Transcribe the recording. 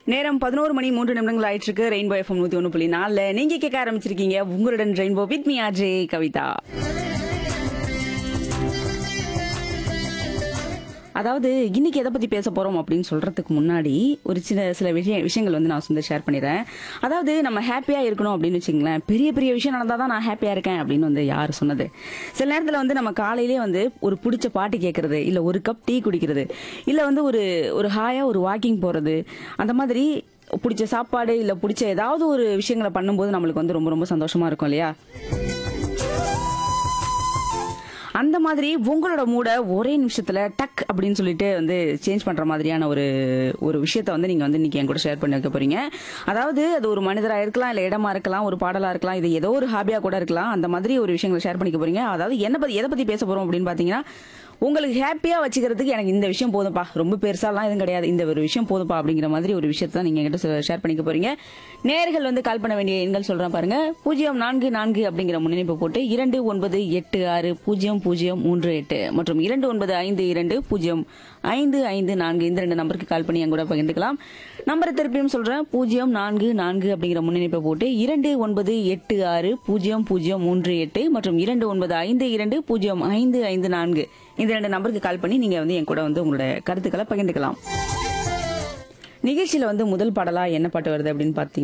நேரம் பதினோரு மணி மூன்று நிமிடங்கள் ஆயிட்டு இருக்கு ரெயின்போ எஃப்எம் நூத்தி ஒன்று புள்ளி நாலுல நீங்க கேட்க ஆரம்பிச்சிருக்கீங்க உங்களுடன் rainbow with me RJ Kavitha அதாவது இன்னைக்கு எதை பத்தி பேச போறோம் அப்படின்னு சொல்றதுக்கு முன்னாடி ஒரு சில சில விஷய விஷயங்கள் வந்து நான் வந்து ஷேர் பண்ணிடுறேன் அதாவது நம்ம ஹாப்பியா இருக்கணும் அப்படின்னு வச்சுங்களேன் பெரிய பெரிய விஷயம் நடந்தா தான் நான் ஹாப்பியா இருக்கேன் அப்படின்னு வந்து யார் சொன்னது சில நேரத்துல வந்து நம்ம காலையிலே வந்து ஒரு பிடிச்ச பாட்டு கேட்கறது இல்ல ஒரு கப் டீ குடிக்கிறது இல்ல வந்து ஒரு ஒரு ஹாயா ஒரு வாக்கிங் போறது அந்த மாதிரி பிடிச்ச சாப்பாடு இல்ல பிடிச்ச ஏதாவது ஒரு விஷயங்களை பண்ணும்போது நம்மளுக்கு வந்து ரொம்ப ரொம்ப சந்தோஷமா இருக்கும் இல்லையா அந்த மாதிரி உங்களோட மூட ஒரே நிமிஷத்துல டக் அப்படின்னு சொல்லிட்டு வந்து சேஞ்ச் பண்ற மாதிரியான ஒரு ஒரு விஷயத்த வந்து நீங்க வந்து இன்னைக்கு என் கூட ஷேர் பண்ணி வைக்க போறீங்க அதாவது அது ஒரு மனிதரா இருக்கலாம் இல்ல இடமா இருக்கலாம் ஒரு பாடலா இருக்கலாம் இது ஏதோ ஒரு ஹாபியா கூட இருக்கலாம் அந்த மாதிரி ஒரு விஷயங்களை ஷேர் பண்ணிக்க போறீங்க அதாவது என்ன பத்தி எதை பத்தி பேச போறோம் அப்படின்னு பாத்தீங்கன்னா உங்களுக்கு ஹாப்பியா வச்சுக்கிறதுக்கு எனக்கு இந்த விஷயம் போதும்பா ரொம்ப பெருசாலாம் எதுவும் கிடையாது இந்த ஒரு விஷயம் போதும்பா அப்படிங்கிற மாதிரி ஒரு விஷயத்தை தான் நீங்க என்கிட்ட ஷேர் பண்ணிக்க போறீங்க நேர்கள் வந்து கால் பண்ண வேண்டிய எண்கள் சொல்றேன் பாருங்க பூஜ்ஜியம் நான்கு நான்கு அப்படிங்கிற முன்னிணைப்பு போட்டு இரண்டு ஒன்பது எட்டு ஆறு பூஜ்ஜியம் பூஜ்ஜியம் மூன்று எட்டு மற்றும் இரண்டு ஒன்பது ஐந்து இரண்டு பூஜ்ஜியம் ஐந்து ஐந்து நான்கு இந்த ரெண்டு நம்பருக்கு கால் பண்ணி என் கூட பகிர்ந்துக்கலாம் நம்பரை திருப்பியும் சொல்றேன் பூஜ்ஜியம் நான்கு நான்கு அப்படிங்கிற முன்னிணைப்பை போட்டு இரண்டு ஒன்பது எட்டு ஆறு பூஜ்ஜியம் பூஜ்ஜியம் மூன்று எட்டு மற்றும் இரண்டு ஒன்பது ஐந்து இரண்டு பூஜ்ஜியம் ஐந்து ஐந்து நான்கு இந்த ரெண்டு நம்பருக்கு கால் பண்ணி நீங்க வந்து என் கூட வந்து உங்களோட கருத்துக்களை பகிர்ந்துக்கலாம் நிகழ்ச்சியில வந்து முதல் பாடலா என்ன பாட்டு வருது அப்படின்னு பாத்தீங்கன்னா